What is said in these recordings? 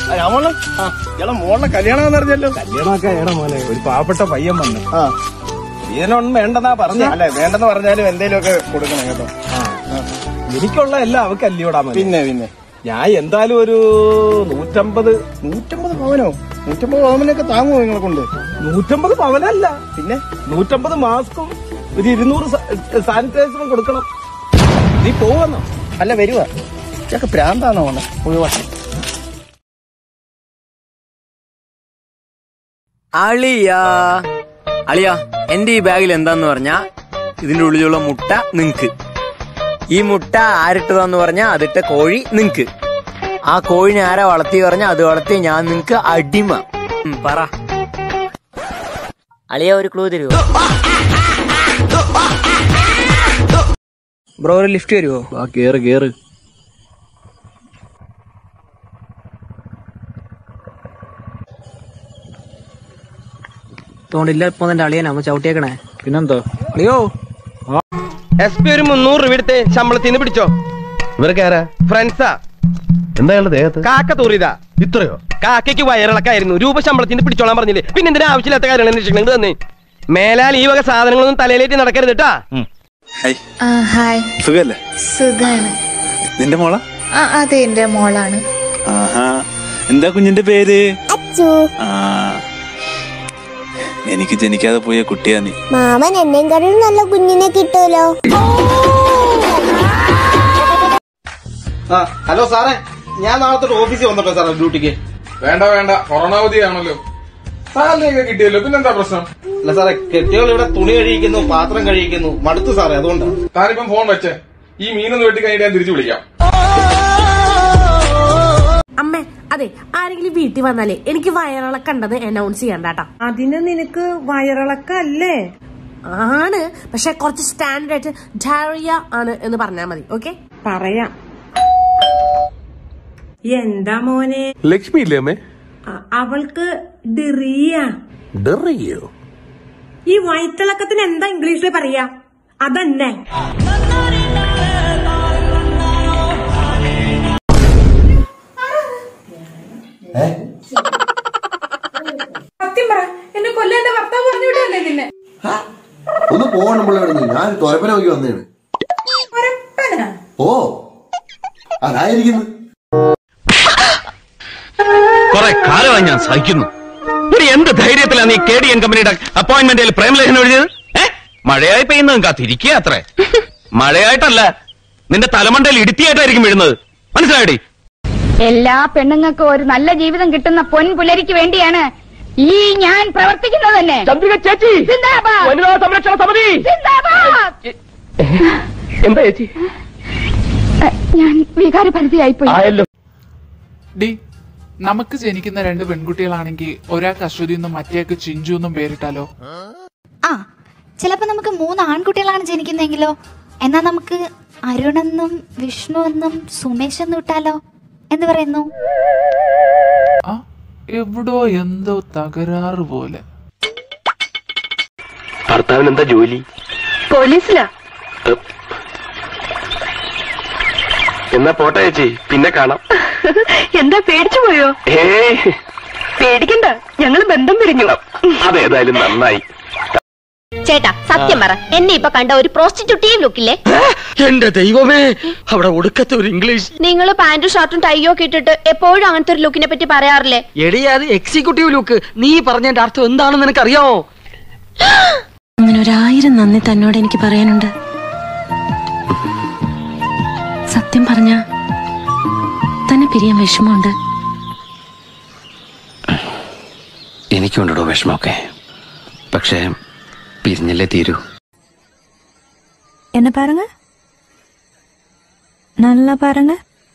രാമോളെ ഇയാളെ മോളുടെ കല്യാണം അറിഞ്ഞല്ലോ കല്യാണമൊക്കെ ഏടാ മോനെ ഒരു പാവപ്പെട്ട പയ്യൻ വന്ന് ആ ഇതിനൊന്നും വേണ്ടെന്നാ പറഞ്ഞ അല്ല വേണ്ടെന്ന് പറഞ്ഞാലും എന്തേലുമൊക്കെ കൊടുക്കണം കേട്ടോ എനിക്കുള്ള എല്ലാം അവക്ക് അല്ലയോടാ മോനെ പിന്നെ പിന്നെ ഞാൻ എന്തായാലും ഒരു നൂറ്റമ്പത് നൂറ്റമ്പത് പവനോ നൂറ്റമ്പത് പവനൊക്കെ താങ്ങുമോ നിങ്ങളെ കൊണ്ട് നൂറ്റമ്പത് പവനല്ല പിന്നെ നൂറ്റമ്പത് മാസ്കും ഒരു ഇരുന്നൂറ് സാനിറ്റൈസറും കൊടുക്കണം നീ പോവന്നോ അല്ല വരുക ഇതൊക്കെ പ്രാന്താണോ വേണ്ട ഒഴിവാക്കി അളിയാ അളിയാ എന്റെ ഈ ബാഗിൽ എന്താന്ന് പറഞ്ഞാ ഇതിന്റെ ഉള്ളിലുള്ള മുട്ട നിങ്ങക്ക് ഈ മുട്ട ആരിട്ടതാന്ന് പറഞ്ഞാ അതിട്ട കോഴി നിങ്ങക്ക് ആ കോഴിനെ ആരാ വളർത്തി പറഞ്ഞാ അത് വളർത്തി ഞാൻ നിങ്ങക്ക് അടിമ ഉം, പറ അളിയ ഒരു ക്ലൂ തരുമോ ബ്രോ ഒരു ലിഫ്റ്റ് വരുമോ കേറ് കേറ് തോണ്ടില്ല ഇപ്പൊ എന്റെ അളിയനാ ചവിട്ടിയേക്കണേ പിന്നെന്തോ അളിയോ എസ് പി ഒരു മുന്നൂറ് രൂപ എടുത്ത് ശമ്പളത്തിൽ നിന്ന് പിടിച്ചോ ഇവർക്ക് ആരാ ഫ്രണ്ട്സാ എന്താ അയാളുടെ ദേഹത്ത് കാക്ക തൂറിയതാ ഇത്രയോ കാക്കയ്ക്ക് വയറിളക്കായിരുന്നു രൂപ ശമ്പളത്തിൽ നിന്ന് പിടിച്ചോളാൻ പറഞ്ഞില്ലേ പിന്നെ എന്തിനാ ആവശ്യമില്ലാത്ത കാര്യങ്ങൾ അന്വേഷിക്കണം തന്നെ മേലാൽ ഈ വക സാധനങ്ങളൊന്നും തലയിലേറ്റ് നടക്കരുത് കേട്ടാ ആ, ഹായ് സുഖല്ലേ സുഖാണ് നിന്റെ മോള ആ അതെ എന്റെ മോളാണ് ആഹാ എന്താ കുഞ്ഞിന്റെ പേര് ആ എനിക്ക് ജനിക്കാതെ പോയ കുട്ടിയാ നീ മാമൻ എന്നെക്കാളും നല്ല കുഞ്ഞിനെ കിട്ടുമല്ലോ ആ ഹലോ സാറേ ഞാൻ നാളെ തൊട്ട് ഓഫീസിൽ വന്നോട്ടോ സാറേ ഡ്യൂട്ടിക്ക് വേണ്ട വേണ്ട കൊറോണ അവധിയാണല്ലോ സാലറി ഒക്കെ കിട്ടിയല്ലോ പിന്നെന്താ പ്രശ്നം അല്ല സാറേ കെട്ടികൾ ഇവിടെ തുണി കഴിക്കുന്നു പാത്രം കഴിക്കുന്നു മടുത്തു സാറേ അതുകൊണ്ടാണ് താനിപ്പം ഫോൺ വെച്ചേ ഈ മീനൊന്ന് വെട്ടി കഴിഞ്ഞിട്ട് ഞാൻ തിരിച്ചു വിളിക്കാം അമ്മേ അതെ ആരെങ്കിലും വീട്ടിൽ വന്നാലേ എനിക്ക് വയറിളക്കണ്ടെന്ന് അനൗൺസ് ചെയ്യണ്ടാട്ടാ അതിന് നിനക്ക് വയറിളക്കല്ലേ ആണ് പക്ഷെ കുറച്ച് സ്റ്റാൻഡേർഡ് ആയിട്ട് ഡയറിയ ആണ് എന്ന് പറഞ്ഞാൽ മതി ഓക്കെ പറയാം എന്താ മോനെ ലക്ഷ്മി ഇല്ലേ അമ്മേ അ- അവൾക്ക് ഡിറിയ ഡെറിയോ ഈ വയറ്റിളക്കത്തിന് എന്താ ഇംഗ്ലീഷിൽ പറയാ അതന്നെ സത്യം പറ എന്നെ കൊല്ലം എന്റെ ഭർത്താവ് പറഞ്ഞു വിട്ടല്ലേ നിന്നെ ഒന്ന് പോകണം പിള്ളേർ ഞാൻ തുരപ്പന നോക്കി വന്നേണ് ഒരപ്പനാ ഓ അതായിരിക്കുന്നു കുറെ കാലമായി ഞാൻ സഹിക്കുന്നു ഒരു എന്ത് ധൈര്യത്തിലാണ് നീ കെ ഡി എൻ കമ്പനിയുടെ അപ്പോയിന്റ്മെന്റിൽ പ്രേമലേഖനം എഴുതിയത് ഏ മഴയായി പെയ്യുന്നതും കാത്തിരിക്കുക അത്രേ മഴയായിട്ടല്ല നിന്റെ തലമണ്ടയിൽ ഇടുത്തിയായിട്ടായിരിക്കും വീഴുന്നത് മനസ്സിലായടി എല്ലാ പെണ്ണുങ്ങൾക്കും ഒരു നല്ല ജീവിതം കിട്ടുന്ന പൊൻപുലരിക്ക് വേണ്ടിയാണ് ഈ ഞാൻ പ്രവർത്തിക്കുന്നത് തന്നെ ചന്ദ്രിക ചേച്ചി സിന്ദാബാദ്. വനിതാ സംരക്ഷണ സമിതി സിന്ദാബാദ്. എന്താ ചേച്ചി എ, ഞാൻ വികാരഭരിതയായിപ്പോയി ആയല്ലോ ഡി നമുക്ക് ജനിക്കുന്ന രണ്ട് പെൺകുട്ടികളാണെങ്കിൽ ഒരാൾക്ക് അശ്വതി എന്നും മറ്റേക്ക് ചിഞ്ചു എന്നും പേരിട്ടാലോ ആ ചിലപ്പോ നമുക്ക് മൂന്ന് ആൺകുട്ടികളാണ് ജനിക്കുന്നെങ്കിലോ എന്നാ നമുക്ക് അരുണെന്നും വിഷ്ണു എന്നും സുമേഷ് എന്നും ഇട്ടാലോ എന്ന് പറയുന്നു ആ എവിടോ എന്തോ തകരാറ് പോലെ ഭർത്താവിന് എന്താ ജോലി പോലീസിലാ എന്നാ പോട്ടെ ചേച്ചി പിന്നെ കാണാം എന്താ പേടിച്ചു പോയോ ഏയ് പേടിക്കണ്ട ഞങ്ങൾ ബന്ധം പിരിഞ്ഞു അതേതായാലും നന്നായി ചേട്ടാ സത്യം പറ എന്നെ ഇപ്പൊ കണ്ട ഒരു പ്രോസ്റ്റിറ്റ്യൂട്ടീവ് ലുക്കില്ലേ എന്റെ ദൈവമേ അവിടെ ഒടുക്കത്തെ ഒരു ഇംഗ്ലീഷ് നിങ്ങൾ പാന്റും ഷർട്ടും ടൈയോ ഒക്കെ ഇട്ടിട്ട് എപ്പോഴും അങ്ങനത്തെ ഒരു ലുക്കിനെ പറ്റി പറയാറില്ലേ എടി അത് എക്സിക്യൂട്ടീവ് ലുക്ക് നീ പറഞ്ഞതിന്റെ അർത്ഥം എന്താണെന്ന് നിനക്കറിയാമോ അങ്ങനെ ഒരായിരം നന്ദി തന്നോട് എനിക്ക് പറയാനുണ്ട് സത്യം പറഞ്ഞ തന്നെ പിരിയാൻ വിഷമമുണ്ട് എനിക്കുണ്ടോ വിഷമമൊക്കെ പക്ഷേ പിരിഞ്ഞല്ലേ തീരൂ என்ன பாருங்க நல்லா பாருங்க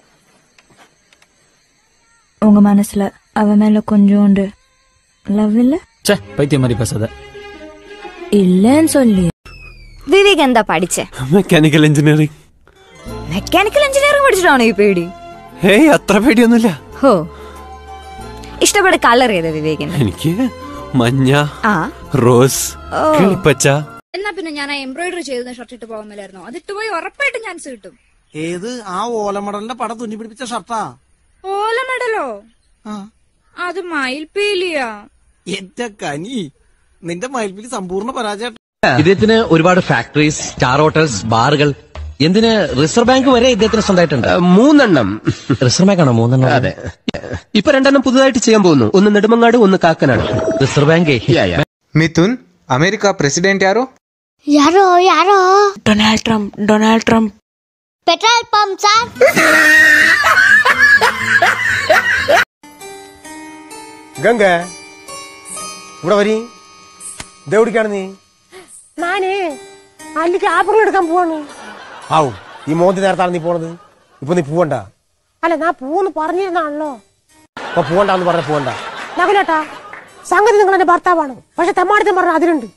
உங்க மனசுல அவ மேல கொஞ்சோண்டு லவ் இல்ல பைத்தியம் மாதிரி பேசாத இல்லன்னு சொல்லி വിവേക് എന്താ പഠിച്ചേ മെക്കാനിക്കൽ എഞ്ചിനീയറിംഗ് മെക്കാനിക്കൽ എഞ്ചിനീയറിംഗ് പഠിച്ചിട്ടാണോ ഈ പേടി ഏയ് അത്ര പേടിയൊന്നുമില്ല ഹോ ഇഷ്ടപ്പെട്ട കളർ ഏതാ വിവേകിന് എനിക്ക് മഞ്ഞ ആ റോസ് ഓ. കിളിപ്പച്ച എന്നാ പിന്നെ ഞാൻ ആ എംബ്രോയിഡറി ചെയ്ത ഷർട്ട് ഇട്ട് പോകാൻ മേലായിരുന്നു അത് ഇട്ടുപോയി ഉറപ്പായിട്ട് ചാൻസ് കിട്ടും ഏത് ആ ഓലമടലിന്റെ പടം തുന്നി പിടിപ്പിച്ച ഷർട്ടാ ഓല മെഡലോ അത് മയിൽപീലിയാ എന്റെ കനി നിന്റെ മയിൽപ്പിൽ സമ്പൂർണ്ണ പരാജയം ഇദ്ദേഹത്തിന് ഒരുപാട് ഫാക്ടറീസ് സ്റ്റാർ ഹോട്ടൽസ് ബാറുകൾ എന്തിന് റിസർവ് ബാങ്ക് വരെ ഇദ്ദേഹത്തിന് സ്വന്തമായിട്ടുണ്ട് മൂന്നെണ്ണം റിസർവ് ബാങ്ക് ആണോ മൂന്നെണ്ണം അതെ ഇപ്പൊ രണ്ടെണ്ണം പുതുതായിട്ട് ചെയ്യാൻ പോകുന്നു ഒന്ന് നെടുമങ്ങാട് ഒന്ന് Kakkanad reserve bank Mithun America president ಯಾರು ಯಾರೋ ಯಾರೋ Donald Trump Donald Trump petrol pump sir Ganga ഇവിടെ വരി ഇതെവിടേക്കാണ് നീ ഞാനേ അല്ലിക്ക് ആപ്പിൾ എടുക്കാൻ പോവാണ് ആവും ഈ മോന്തി നേരത്താണ് നീ പോണത് ഇപ്പൊ നീ പോവണ്ട അല്ല ഞാൻ പോന്ന് പറഞ്ഞിരുന്നാണല്ലോ ഇപ്പൊ പോവണ്ടെന്ന് പറഞ്ഞ പോവണ്ട നകലേട്ടാ സംഗതി നിങ്ങൾ എന്റെ ഭർത്താവാണ് പക്ഷെ തെമ്മാടിത്തം പറഞ്ഞ അതിലുണ്ട്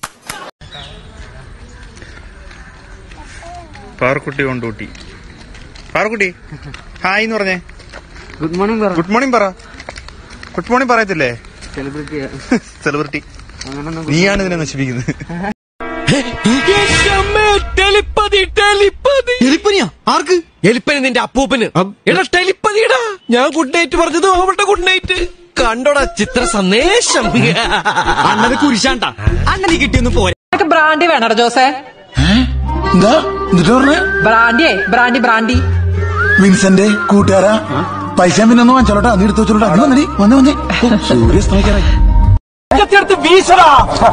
പാറക്കുട്ടി കൊണ്ടൂട്ടി പാറക്കുട്ടി ഹായ് എന്ന് പറഞ്ഞേ ഗുഡ് മോർണിംഗ് പറ ഗുഡ് മോർണിംഗ് പറ ഗുഡ് മോർണിംഗ് പറയത്തില്ലേ സെലിബ്രിറ്റി സെലിബ്രിറ്റി നീയാണ് ഇതിനെ നശിപ്പിക്കുന്നത് എലിപ്പനിയാ ആർക്ക് എലിപ്പനി നിന്റെ അപ്പൂപ്പന് എടാ ടെലിപ്പതിടാ ഞാൻ ഗുഡ് നൈറ്റ് പറഞ്ഞത് അവളുടെ ഗുഡ് നൈറ്റ് കണ്ടോടാ ചിത്ര സന്ദേശം അണ്ണത് കുരിശാണ്ട അണ്ണന് കിട്ടിയൊന്ന് പോരെ ബ്രാൻഡി വേണോ ജോസേ എന്താ എന്നിട്ട് പറഞ്ഞേ ബ്രാൻഡിയേ ബ്രാൻഡി ബ്രാൻഡി വിൻസെന്റ് കൂട്ടുകാരാ പൈസ പിന്നെ ഒന്ന് വാങ്ങിച്ചോളട്ടാ നീ എടുത്തു വെച്ചോളട്ടാ നീ വന്നേ വന്നേ വന്നേ സൂര്യ സ്ത്രൈക്കറായി വീശടാ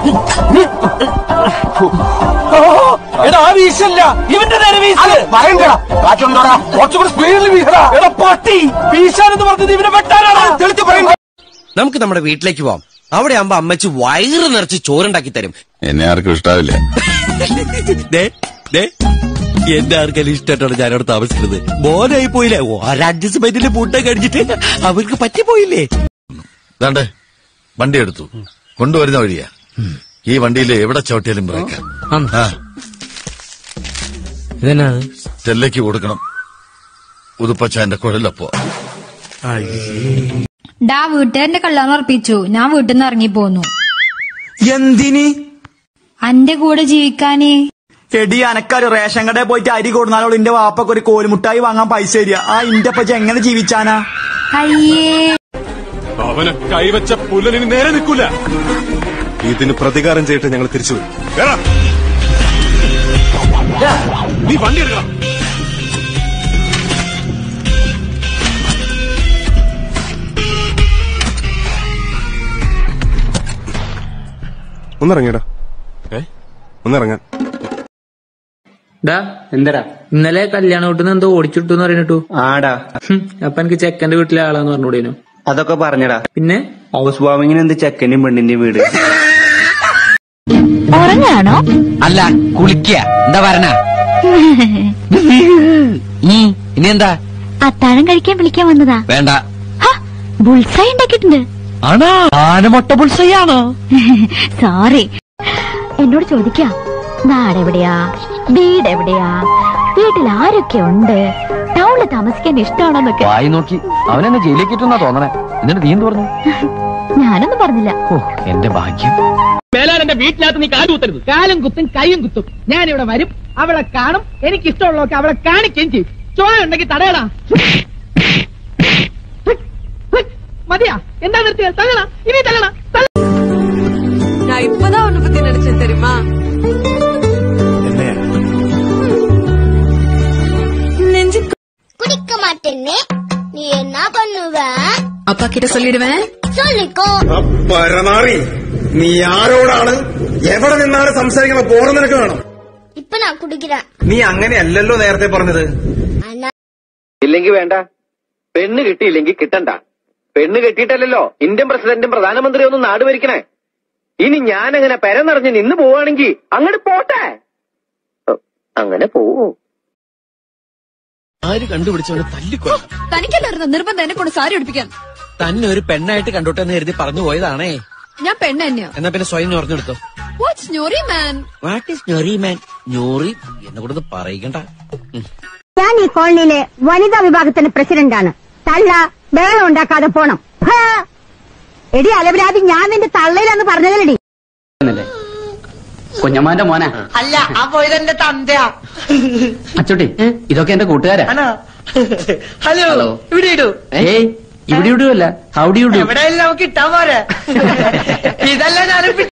എടാ ആ വീശല്ല ഇവന്റെ നേരെ വീശ് കുറച്ചുകൂടി സ്പീഡിൽ വീശടാ എടാ പട്ടി വീശാനെന്ന് പറഞ്ഞത് ഇവനെ വെട്ടാനാണ് തെളിച്ച് പറയുന്നത് നമുക്ക് നമ്മുടെ വീട്ടിലേക്ക് പോവാം അവിടെ ആകുമ്പോ അമ്മച്ചി വയറ് നിറച്ച് ചോറുണ്ടാക്കി തരും എന്നെ ആർക്കും ഇഷ്ടാവില്ല ദേ, ദേ, എന്റെ ആർക്കെല്ലാം ഇഷ്ടമായിട്ടാണ് ഞാനവിടെ താമസിക്കുന്നത് മോനായി പോയില്ലേ ഒരഡ്ജസ്റ്റ്മെന്റിൽ ഫുഡ് കഴിച്ചിട്ട് അവർക്ക് പറ്റിപ്പോയില്ലേ ദാണ്ടേ വണ്ടി എടുത്തു കൊണ്ടുവരുന്ന വഴിയാ ഈ വണ്ടിയിൽ എവിടെ ചവിട്ടിയാലും ബ്രേക്കാ ആ ഇതെന്നാ സ്റ്റെല്ലയ്ക്ക് കൊടുക്കണം ഉതുപ്പച്ചാന്റെ കുഴലപ്പോ ഡാ വീട്ടുകാരന്റെ കല്യാണം ഉറപ്പിച്ചു ഞാൻ വീട്ടിൽ നിന്ന് ഇറങ്ങി പോന്നു എന്തിന് അന്റെ കൂടെ ജീവിക്കാനേ എടി അനക്കൊരു റേഷൻ കടയിൽ പോയിട്ട് അരി കൊടുന്നാലോട് ഇന്റെ വാപ്പക്ക് ഒരു കോലുമുട്ടായി വാങ്ങാൻ പൈസ തരിക ആ ഇന്റെ പച്ച എങ്ങനെ ജീവിച്ചാനാ അയ്യേ അവനെ കൈവച്ച പുല്ലനിന് നേരെ നിൽക്കൂല ഇതിന് പ്രതികാരം ചെയ്തിട്ട് ഞങ്ങൾ തിരിച്ചു വരും കേറാ. നീ വണ്ടി എടുക്കണം ഒന്നിറങ്ങിയടാ ഏ ഒന്നിറങ്ങാൻ ഡാ എന്തടാ ഇന്നലെ കല്യാണ വീട്ടിൽ എന്തോ ഓടിച്ചിട്ടു എന്ന് പറഞ്ഞിട്ടു ആടാ അപ്പൊ എനിക്ക് ചെക്കന്റെ വീട്ടിലെ ആളാന്ന് പറഞ്ഞൂടേനു അതൊക്കെ പറഞ്ഞടാ പിന്നെ ഹൗസ് വാമിങ്ങിന് എന്ത് ചെക്കന്റെയും പെണ്ണിന്റെയും വീട് ഉറങ്ങാണോ അല്ല കുളിക്കുക എന്താ പറഞ്ഞ ഇനി എന്താ അത്താഴം കഴിക്കാൻ വിളിക്കാൻ വന്നതാ വേണ്ട ബുൾസായി ഉണ്ടാക്കിയിട്ടുണ്ട് ആണോ ആനമൊട്ട പുൾസയാണോ സോറി എന്നോട് ചോദിക്കാം നാടെവിടെയാ വീട് എവിടെയാ വീട്ടിൽ ആരൊക്കെ ഉണ്ട് ടൗണിൽ താമസിക്കാൻ ഇഷ്ടമാണോന്നൊക്കെ വായി നോക്കി അവനെന്നെ ജയിലിലേക്ക് ഇട്ടെന്നാ തോന്നണേ എന്നിട്ട് നീ എന്ത് പറഞ്ഞു ഞാനൊന്നും പറഞ്ഞില്ല ഓ എന്റെ ഭാഗ്യം മേലാൽ എന്റെ വീട്ടിനകത്ത് നീ കാല് കുത്തരുത് കാലും കുത്തും കൈയും കുത്തും ഞാൻ ഇവിടെ വരും അവളെ കാണും എനിക്ക് ഇഷ്ടമുള്ളതൊക്കെ അവളെ കാണിക്കുകയും ചെയ്യും ചോദ്യം ഉണ്ടെങ്കിൽ തടയടാ മതിയാ എന്താ നിർത്തിയ തള്ളണ ഇനി തള്ളണ நான் இப்பதான் உன்னை பத்தி நினைச்சேன் தெரியுமா நெஞ்சு குடிக்க மாட்டேன்னு நீ என்ன பண்ணுவ அப்பா கிட்ட சொல்லிடுவேன் சொல்லிக்கோ പരനാറി നീ ആരോടാണ് എവിടെ നിന്നാണ് സംസാരിക്കുന്നത് പോണം നിനക്ക് വേണം இப்ப நான் குடிக்கிறேன் നീ അങ്ങനെയല്ലല്ലോ നേരത്തെ പറഞ്ഞത് அண்ணா ഇല്ലെങ്കിൽ വേണ്ട പെണ്ണ് കിട്ടിയില്ലെങ്കിൽ കിട്ടണ്ട പെണ്ണ് കെട്ടിയിട്ടല്ലല്ലോ ഇന്ത്യൻ പ്രസിഡന്റും പ്രധാനമന്ത്രിയും ഒന്നും നാട് ഭരിക്കണേ ഇനി ഞാൻ അങ്ങനെ പെര നിറഞ്ഞ് നിന്ന് പോവാണെങ്കിൽ അങ്ങോട്ട് പോട്ടെ ഓ, അങ്ങനെ പോവോ ആര് കണ്ടുപിടിച്ചവനെ തല്ലിക്കൊല്ല തനിക്കല്ലായിരുന്നു നിർബന്ധം എന്നെ കൊണ്ട് സാരി ഉടുപ്പിക്കാൻ തന്നെ ഒരു പെണ്ണായിട്ട് കണ്ടോട്ടെന്ന് കരുതി പറഞ്ഞു പോയതാണേ ഞാൻ പെണ്ണ് തന്നെയാ എന്നാ പിന്നെ സ്വയം ഞൊറിഞ്ഞെടുത്തോ വാട്ട്സ് ഞൊറി മാൻ വാട്ട് ഈസ് ഞൊറി മാൻ ഞൊറി എന്നെ കൂടെ പറയിക്കണ്ട ഞാൻ ഈ കോളനിയിലെ വനിതാ വിഭാഗത്തിന്റെ പ്രസിഡന്റാണ് തള്ള ബഹളം ഉണ്ടാക്കാതെ പോണം ഹാ. എടി അലവരാതി ഞാൻ നിന്റെ തള്ളയിലാന്ന് പറഞ്ഞതല്ലടി കുഞ്ഞമ്മാന്റെ മോനാ അല്ല ആ പോയതെന്റെ തന്തയാ അച്ചോട്ടി ഇതൊക്കെ എന്റെ കൂട്ടുകാരാ ഹലോ ഹലോ. ഇവിടെ ഇടൂ ഏയ് ഇവിടെ ഇടുവല്ല അവിടെ ഇടും എവിടെയെങ്കിലും നമുക്ക് ഇട്ടാ പോരെ ഇതല്ല ഞാൻ